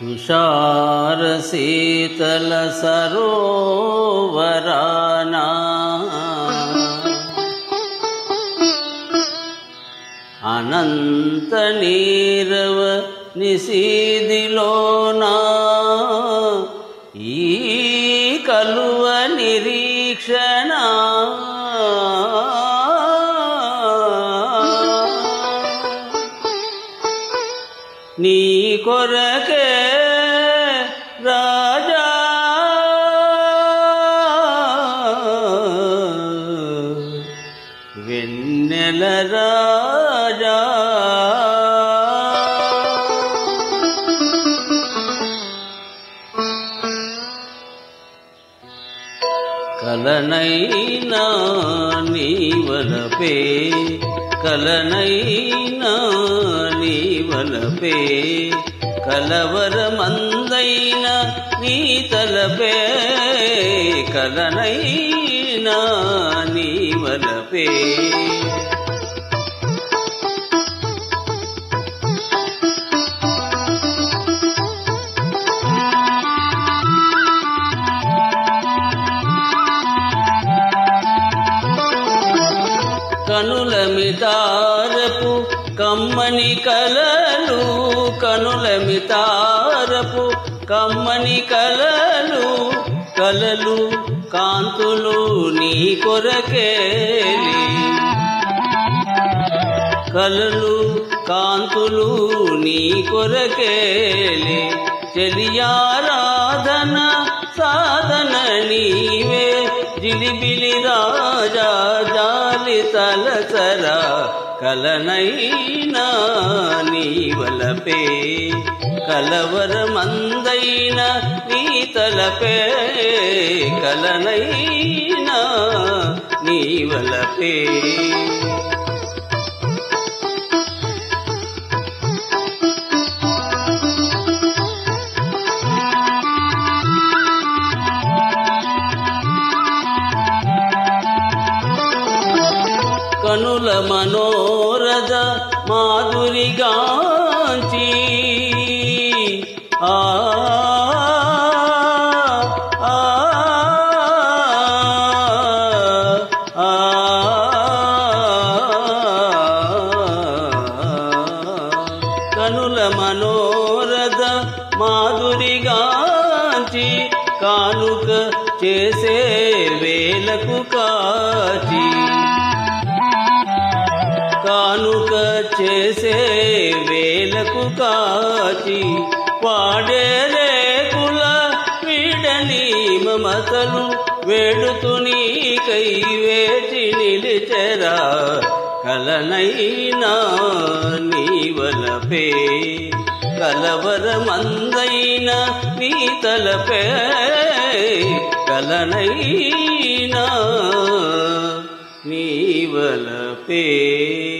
తుషారశీతల సరోవరానా అనంత నీరవ నిశీదిలోనా ఈ కలువ నిరీక్షణ నీ కొరకే రాజా వెన్నెల రాజా కలనైనా నీవలపే కలనైనా నీవలపే కలవరమందైన నీ తలపే కలనైనా నీవలపే కనుల మితారపు కమ్మని కలలు కనుల మితారపు కమ్మని కలలు కలలు కాంతులు నీ కొరకేలి కలలు కాంతులు నీ కొరకేలి చెలియారాధన సాధన నీవే జిలిబిలి రాజా జాలి తలసరా కలనైనా నీవలపే కలవరమందైన నీ తలపే కలనైనా నీవలపే కనుల మనోరథ మాధురిగాంచి ఆ ఆ, ఆ, కనుల మనోరథ మాధురిగాంచి కానుక చేసే వేలకు కాచి కానుక చేసే వేలకు కాచి వాడే రేకుల వీడని మమతలు వేడుతు నీకై వేచి నిలిచెరా కలనైనా నీవలపే కలవరమందైన నీ తలపే కలనైనా నీవలపే